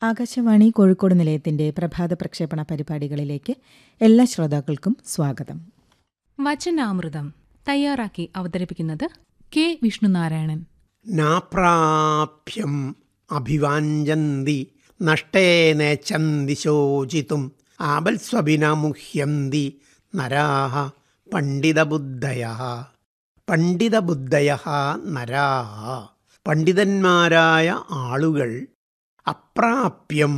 ആകാശവാണി കോഴിക്കോട് നിലയത്തിന്റെ പ്രഭാത പ്രക്ഷേപണ പരിപാടികളിലേക്ക് എല്ലാ ശ്രോതാക്കൾക്കും സ്വാഗതം വചനാമൃതം തയ്യാറാക്കി അവതരിപ്പിക്കുന്നത് കെ വിഷ്ണുനാരായണൻ നാപ്രാപ്യം അഭിവാഞ്ചന്തി നഷ്ടേ നേച്ഛന്തി ശോചിതും ആപൽസ്വപിന മുഹ്യന്തി നരാഹ പണ്ഡിതബുദ്ധയ പണ്ഡിതബുദ്ധയ നരാഹ പണ്ഡിതന്മാരായ ആളുകൾ അപ്രാപ്യം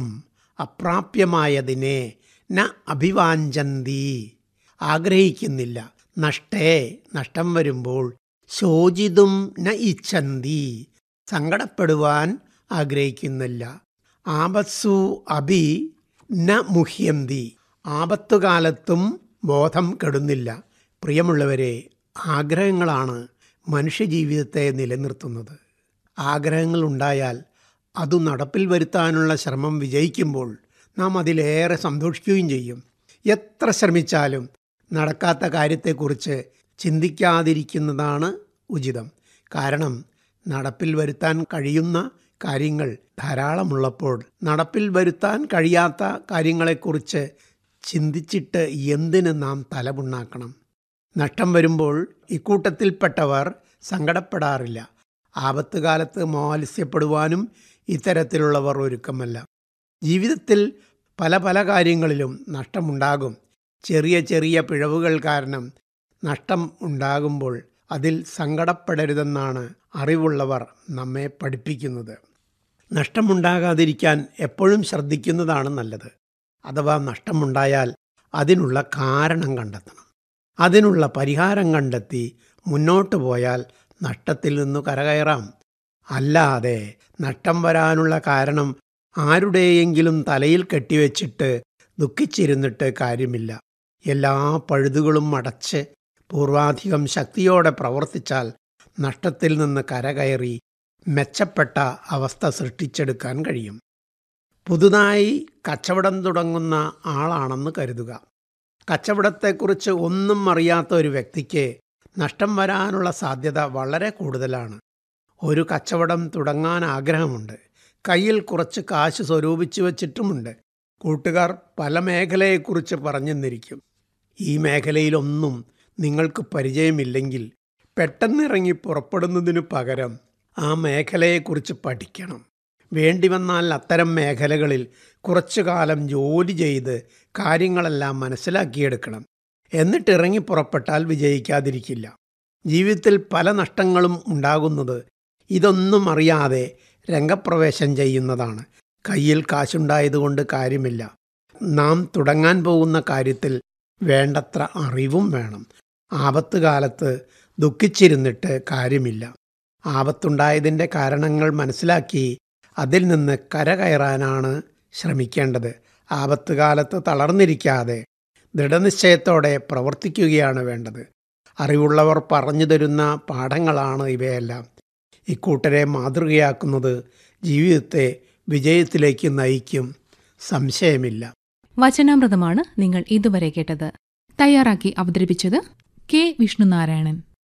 അപ്രാപ്യമായതിനെ ന അഭിവാഞ്ചന്തി ആഗ്രഹിക്കുന്നില്ല നഷ്ടേ നഷ്ടം വരുമ്പോൾ ശോചിതും ന ഇച്ഛന്തി സങ്കടപ്പെടുവാൻ ആഗ്രഹിക്കുന്നില്ല ആപത്സു അഭി ന മുഹ്യന്തി ആപത്തുകാലത്തും ബോധം കെടുന്നില്ല പ്രിയമുള്ളവരെ ആഗ്രഹങ്ങളാണ് മനുഷ്യജീവിതത്തെ നിലനിർത്തുന്നത് ആഗ്രഹങ്ങൾ ഉണ്ടായാൽ അത് നടപ്പിൽ വരുത്താനുള്ള ശ്രമം വിജയിക്കുമ്പോൾ നാം അതിലേറെ സന്തോഷിക്കുകയും ചെയ്യും എത്ര ശ്രമിച്ചാലും നടക്കാത്ത കാര്യത്തെക്കുറിച്ച് ചിന്തിക്കാതിരിക്കുന്നതാണ് ഉചിതം കാരണം നടപ്പിൽ വരുത്താൻ കഴിയുന്ന കാര്യങ്ങൾ ധാരാളമുള്ളപ്പോൾ നടപ്പിൽ വരുത്താൻ കഴിയാത്ത കാര്യങ്ങളെക്കുറിച്ച് ചിന്തിച്ചിട്ട് എന്തിന് നാം തലപുണ്ണാക്കണം നഷ്ടം വരുമ്പോൾ ഇക്കൂട്ടത്തിൽപ്പെട്ടവർ സങ്കടപ്പെടാറില്ല ആപത്തുകാലത്ത് മാത്സ്യപ്പെടുവാനും ഇത്തരത്തിലുള്ളവർ ഒരുക്കമല്ല ജീവിതത്തിൽ പല പല കാര്യങ്ങളിലും നഷ്ടമുണ്ടാകും ചെറിയ ചെറിയ പിഴവുകൾ കാരണം നഷ്ടം ഉണ്ടാകുമ്പോൾ അതിൽ സങ്കടപ്പെടരുതെന്നാണ് അറിവുള്ളവർ നമ്മെ പഠിപ്പിക്കുന്നത് നഷ്ടമുണ്ടാകാതിരിക്കാൻ എപ്പോഴും ശ്രദ്ധിക്കുന്നതാണ് നല്ലത് അഥവാ നഷ്ടമുണ്ടായാൽ അതിനുള്ള കാരണം കണ്ടെത്തണം അതിനുള്ള പരിഹാരം കണ്ടെത്തി മുന്നോട്ട് പോയാൽ നഷ്ടത്തിൽ നിന്നു കരകയറാം അല്ലാതെ നഷ്ടം വരാനുള്ള കാരണം ആരുടെയെങ്കിലും തലയിൽ കെട്ടിവെച്ചിട്ട് ദുഃഖിച്ചിരുന്നിട്ട് കാര്യമില്ല എല്ലാ പഴുതുകളും അടച്ച് പൂർവാധികം ശക്തിയോടെ പ്രവർത്തിച്ചാൽ നഷ്ടത്തിൽ നിന്ന് കരകയറി മെച്ചപ്പെട്ട അവസ്ഥ സൃഷ്ടിച്ചെടുക്കാൻ കഴിയും പുതുതായി കച്ചവടം തുടങ്ങുന്ന ആളാണെന്ന് കരുതുക കച്ചവടത്തെക്കുറിച്ച് ഒന്നും അറിയാത്ത ഒരു വ്യക്തിക്ക് നഷ്ടം വരാനുള്ള സാധ്യത വളരെ കൂടുതലാണ് ഒരു കച്ചവടം തുടങ്ങാൻ ആഗ്രഹമുണ്ട് കയ്യിൽ കുറച്ച് കാശ് സ്വരൂപിച്ചു വച്ചിട്ടുമുണ്ട് കൂട്ടുകാർ പല മേഖലയെക്കുറിച്ച് പറഞ്ഞെന്നിരിക്കും ഈ മേഖലയിലൊന്നും നിങ്ങൾക്ക് പരിചയമില്ലെങ്കിൽ പെട്ടെന്നിറങ്ങി പുറപ്പെടുന്നതിനു പകരം ആ മേഖലയെക്കുറിച്ച് പഠിക്കണം വേണ്ടി വന്നാൽ അത്തരം മേഖലകളിൽ കുറച്ചു കാലം ജോലി ചെയ്ത് കാര്യങ്ങളെല്ലാം മനസ്സിലാക്കിയെടുക്കണം എന്നിട്ട് ഇറങ്ങി പുറപ്പെട്ടാൽ വിജയിക്കാതിരിക്കില്ല ജീവിതത്തിൽ പല നഷ്ടങ്ങളും ഉണ്ടാകുന്നത് ഇതൊന്നും അറിയാതെ രംഗപ്രവേശം ചെയ്യുന്നതാണ് കയ്യിൽ കാശുണ്ടായതുകൊണ്ട് കാര്യമില്ല നാം തുടങ്ങാൻ പോകുന്ന കാര്യത്തിൽ വേണ്ടത്ര അറിവും വേണം ആപത്ത് കാലത്ത് ദുഃഖിച്ചിരുന്നിട്ട് കാര്യമില്ല ആപത്തുണ്ടായതിൻ്റെ കാരണങ്ങൾ മനസ്സിലാക്കി അതിൽ നിന്ന് കരകയറാനാണ് ശ്രമിക്കേണ്ടത് ആപത്ത് കാലത്ത് തളർന്നിരിക്കാതെ ദൃഢനിശ്ചയത്തോടെ പ്രവർത്തിക്കുകയാണ് വേണ്ടത് അറിവുള്ളവർ പറഞ്ഞു തരുന്ന പാഠങ്ങളാണ് ഇവയെല്ലാം ഇക്കൂട്ടരെ മാതൃകയാക്കുന്നത് ജീവിതത്തെ വിജയത്തിലേക്ക് നയിക്കും സംശയമില്ല വചനാമൃതമാണ് നിങ്ങൾ ഇതുവരെ കേട്ടത് തയ്യാറാക്കി അവതരിപ്പിച്ചത് കെ വിഷ്ണുനാരായണൻ